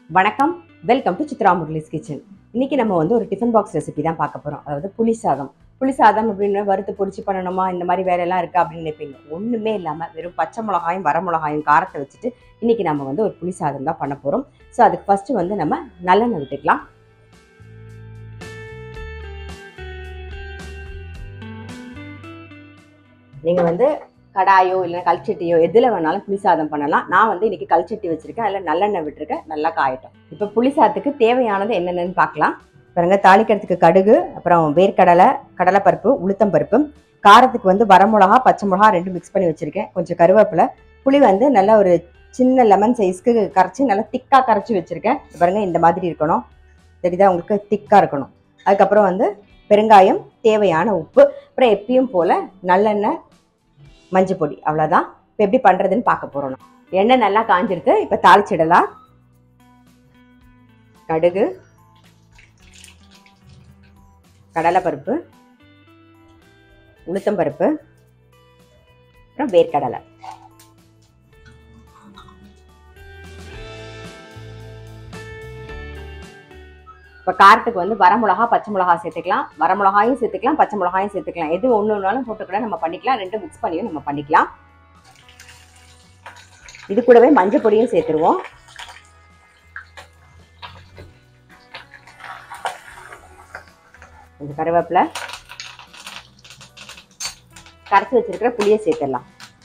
வணக்கம் welcome to Chitra Murali's kitchen இன்னைக்கு நம்ம வந்து ஒரு டிஃபன் பாக்ஸ் ரெசிபி தான் பார்க்க போகிறோம் அதாவது புளி சாதம் புளி சாதம் அப்படின்னு வறுத்து பொடிச்சு பண்ணணுமா இந்த மாதிரி வேலையெல்லாம் இருக்கா அப்படின்னு நினைப்பீங்க ஒன்றுமே இல்லாமல் வெறும் பச்சை மிளகாயும் வர மிளகாயும் காரத்தை வச்சுட்டு இன்னைக்கு நம்ம வந்து ஒரு புளி சாதம் தான் பண்ண போகிறோம் ஸோ அதுக்கு ஃபர்ஸ்ட் வந்து நம்ம நல்லெண்ணெய் விட்டுக்கலாம் நீங்கள் வந்து கடாயோ இல்லை கல்ச்சட்டியோ எதில் வேணாலும் புளி சாதம் பண்ணலாம் நான் வந்து இன்னைக்கு கல்ச்சட்டி வச்சுருக்கேன் அதில் நல்லெண்ணெய் விட்டுருக்கேன் நல்லா காயட்டும் இப்போ புளி சாதத்துக்கு தேவையானது என்னென்னு பார்க்கலாம் பாருங்க தாளிக்கிறதுக்கு கடுகு அப்புறம் வேர்க்கடலை கடலைப்பருப்பு உளுத்தம் பருப்பு காரத்துக்கு வந்து வரமிளகா பச்சை மிளகா ரெண்டும் மிக்ஸ் பண்ணி வச்சுருக்கேன் கொஞ்சம் கருவேப்பிலை புளி வந்து நல்லா ஒரு சின்ன லெமன் சைஸ்க்கு கரைச்சி நல்லா திக்காக கரைச்சி வச்சுருக்கேன் பாருங்க இந்த மாதிரி இருக்கணும் தெரியுதா உங்களுக்கு திக்காக இருக்கணும் அதுக்கப்புறம் வந்து பெருங்காயம் தேவையான உப்பு அப்புறம் எப்பயும் போல் நல்லெண்ணெய் மஞ்சள் பொடி அவ்வளோதான் இப்போ எப்படி பண்ணுறதுன்னு பார்க்க போகிறோம் எண்ணெய் நல்லா காஞ்சிருக்கு இப்போ தாளிச்சிடலாம் கடுகு கடலைப்பருப்பு உளுத்தம்பருப்பு அப்புறம் வேர்க்கடலை இப்போ காரத்துக்கு வந்து வரமிளகா பச்சை மிளகா சேர்த்துக்கலாம் வரமிளகாயும் சேர்த்துக்கலாம் பச்சை மிளகாயும் சேர்த்துக்கலாம் எது ஒன்று ஒன்றாலும் போட்டு கூட நம்ம பண்ணிக்கலாம் ரெண்டும் மிக்ஸ் பண்ணியும் நம்ம பண்ணிக்கலாம் இது கூடவே மஞ்சள் பொடியும் சேர்த்துருவோம் கொஞ்சம் கருவேப்பிலை கரைச்சி வச்சிருக்கிற புளியை சேர்த்துடலாம்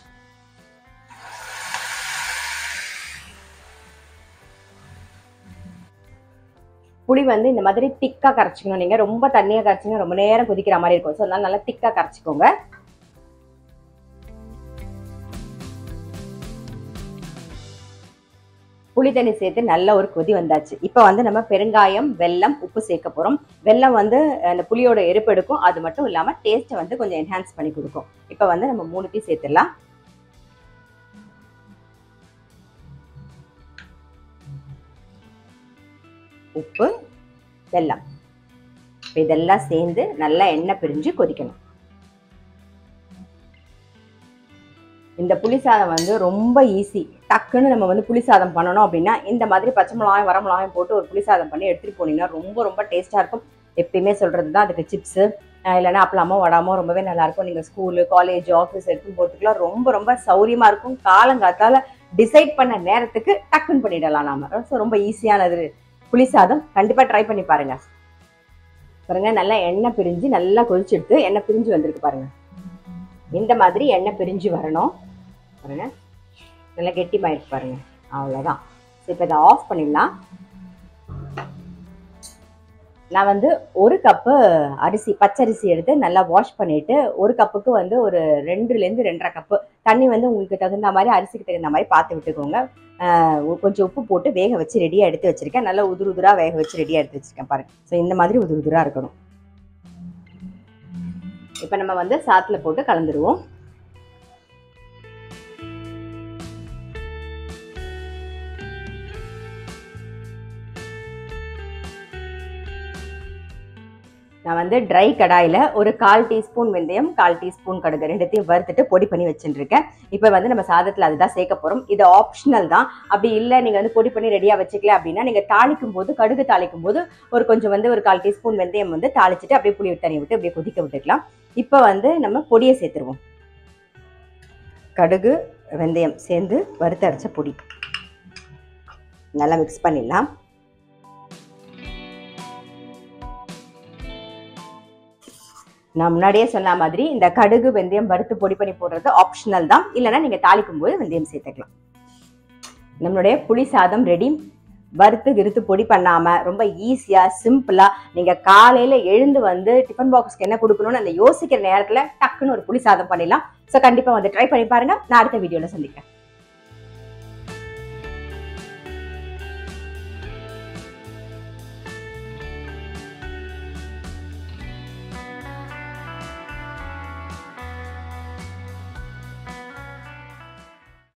புளி வந்து இந்த மாதிரி திக்காக கரைச்சிக்கணும் நீங்கள் ரொம்ப தண்ணியாக கரைச்சிங்கன்னா ரொம்ப நேரம் கொதிக்கிற மாதிரி இருக்கும் ஸோ அதனால நல்லா திக்காக கரைச்சிக்கோங்க புளி தண்ணி சேர்த்து நல்ல ஒரு கொதி வந்தாச்சு இப்போ வந்து நம்ம பெருங்காயம் வெல்லம் உப்பு சேர்க்க போகிறோம் வெல்லம் வந்து அந்த புளியோட எருப்பு எடுக்கும் அது மட்டும் இல்லாமல் டேஸ்ட்டை வந்து கொஞ்சம் என்ஹான்ஸ் பண்ணி கொடுக்கும் இப்போ வந்து நம்ம மூணுத்தையும் சேர்த்துடலாம் உப்பு வெல்லம் இப்போ இதெல்லாம் சேர்ந்து நல்லா எண்ணெய் பிரிஞ்சு கொதிக்கணும் இந்த புளி சாதம் வந்து ரொம்ப ஈஸி டக்குன்னு நம்ம வந்து புளி சாதம் பண்ணணும் அப்படின்னா இந்த மாதிரி பச்சை மிளகாயும் வர மிளகாயும் போட்டு ஒரு புளி சாதம் பண்ணி எடுத்துகிட்டு போனீங்கன்னா ரொம்ப ரொம்ப டேஸ்ட்டாக இருக்கும் எப்பயுமே சொல்கிறது தான் அதுக்கு சிப்ஸு இல்லைன்னா அப்பளமோ வடாமோ ரொம்பவே நல்லாயிருக்கும் நீங்கள் ஸ்கூலு காலேஜ் ஆஃபீஸ் எடுத்துன்னு போகிறதுக்குலாம் ரொம்ப ரொம்ப சௌரியமாக இருக்கும் காலங்காத்தால் டிசைட் பண்ண நேரத்துக்கு டக்குன்னு பண்ணிடலாம் நாம ஸோ ரொம்ப ஈஸியானது புளி சாதம் கண்டிப்பாக ட்ரை பண்ணி பாருங்க பாருங்க நல்லா எண்ணெய் பிரிஞ்சு நல்லா கொதிச்செடுத்து எண்ணெய் பிரிஞ்சு வந்திருக்கு பாருங்க இந்த மாதிரி எண்ணெய் பிரிஞ்சு வரணும் பாருங்க நல்லா கெட்டிமாயிருக்கு பாருங்க அவ்வளோதான் ஸோ இப்போ இதை ஆஃப் பண்ணிடலாம் நான் வந்து ஒரு கப்பு அரிசி பச்சரிசி எடுத்து நல்லா வாஷ் பண்ணிட்டு ஒரு கப்புக்கு வந்து ஒரு ரெண்டுலேருந்து ரெண்டரை கப்பு தண்ணி வந்து உங்களுக்கு தகுந்த மாதிரி அரிசிக்கு தகுந்த மாதிரி பார்த்து விட்டுக்கோங்க கொஞ்சம் உப்பு போட்டு வேக வச்சு ரெடியாக எடுத்து வச்சிருக்கேன் நல்லா உதுரு உதுராக வேக வச்சு ரெடியாக எடுத்து வச்சிருக்கேன் பாருங்க ஸோ இந்த மாதிரி உதுரு உதுராக இருக்கணும் இப்போ நம்ம வந்து சாத்தில் போட்டு கலந்துருவோம் நான் வந்து ட்ரை கடாயில் ஒரு கால் டீஸ்பூன் வெந்தயம் கால் டீஸ்பூன் கடுகு ரெண்டுத்தையும் வறுத்துட்டு பொடி பண்ணி வச்சுருக்கேன் இப்போ வந்து நம்ம சாதத்தில் அதுதான் சேர்க்க போகிறோம் இது ஆப்ஷனல் தான் அப்படி இல்லை நீங்கள் வந்து பொடி பண்ணி ரெடியாக வச்சுக்கல அப்படின்னா நீங்கள் தாளிக்கும் போது கடுகு தாளிக்கும் போது ஒரு கொஞ்சம் வந்து ஒரு கால் டீஸ்பூன் வெந்தயம் வந்து தாளிச்சிட்டு அப்படியே புளி தண்ணி விட்டு அப்படியே கொதிக்க விட்டுக்கலாம் இப்போ வந்து நம்ம பொடியை சேர்த்துருவோம் கடுகு வெந்தயம் சேர்ந்து வறுத்து அரைச்ச பொடி நல்லா மிக்ஸ் பண்ணிடலாம் நான் முன்னாடியே சொன்ன மாதிரி இந்த கடுகு வெந்தயம் வறுத்து பொடி பண்ணி போடுறது ஆப்ஷனல் தான் இல்லைன்னா நீங்கள் தாளிக்கும் போது வெந்தயம் சேர்த்துக்கலாம் நம்மளுடைய புளி சாதம் ரெடி வறுத்து கிறுத்து பொடி பண்ணாமல் ரொம்ப ஈஸியாக சிம்பிளாக நீங்கள் காலையில் எழுந்து வந்து டிஃபன் பாக்ஸ்க்கு என்ன கொடுக்கணும்னு அந்த யோசிக்கிற நேரத்தில் டக்குன்னு ஒரு புளி சாதம் பண்ணிடலாம் ஸோ கண்டிப்பாக வந்து ட்ரை பண்ணி பாருங்கள் நான் அடுத்த வீடியோவில் சந்திக்கிறேன்